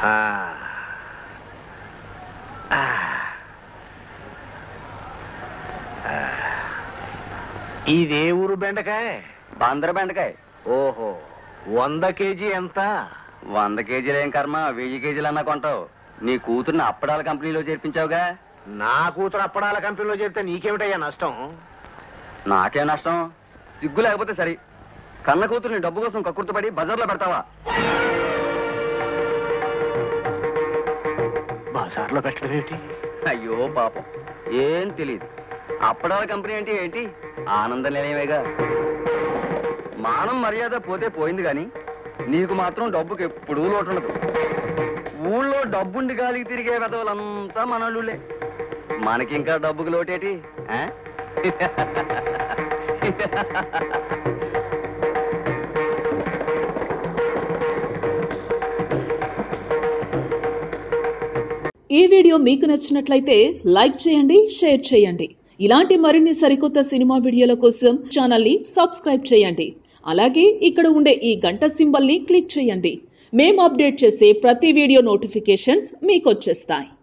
ఆ. ఆ. ఆ. ఇదే ఊరు బెండకాయ బందర బెండకాయ ఓహో వంద కేజీ ఎంత వంద కేజీలు ఏం కర్మ వెయ్యి కేజీలు అన్నా కొంటావు నీ కూతుర్ని అప్పడాల కంపెనీలో చేర్పించావుగా నా కూతురు అప్పడాల కంపెనీలో చేరితే నీకేమిటయ్యా నష్టం నాకే నష్టం సిగ్గు లేకపోతే సరి కన్న కూతుర్ని డబ్బు కోసం కక్కుర్తుపడి బజార్లో పెడతావా బజార్లో పెట్టడం ఏమిటి అయ్యో పాపం ఏం తెలియదు అప్పడాల కంపెనీ అంటే ఏంటి ఆనందం లేనివేగా మానం మర్యాద పోతే పోయింది కానీ నీకు మాత్రం డబ్బుకి ఎప్పుడూ లోటు ఉండదు ఊళ్ళో డబ్బుండి గాలికి తిరిగే వెదవులంతా మనోళ్ళులే మనకింకా డబ్బుకి లోటేటి ఆ? ఈ వీడియో మీకు నచ్చినట్లయితే లైక్ చేయండి షేర్ చేయండి ఇలాంటి మరిన్ని సరికొత్త సినిమా వీడియోల కోసం ఛానల్ని సబ్స్క్రైబ్ చేయండి అలాగే ఇక్కడ ఉండే ఈ గంట సింబల్ని క్లిక్ చేయండి మేము అప్డేట్ చేసే ప్రతి వీడియో నోటిఫికేషన్స్ మీకు వచ్చేస్తాయి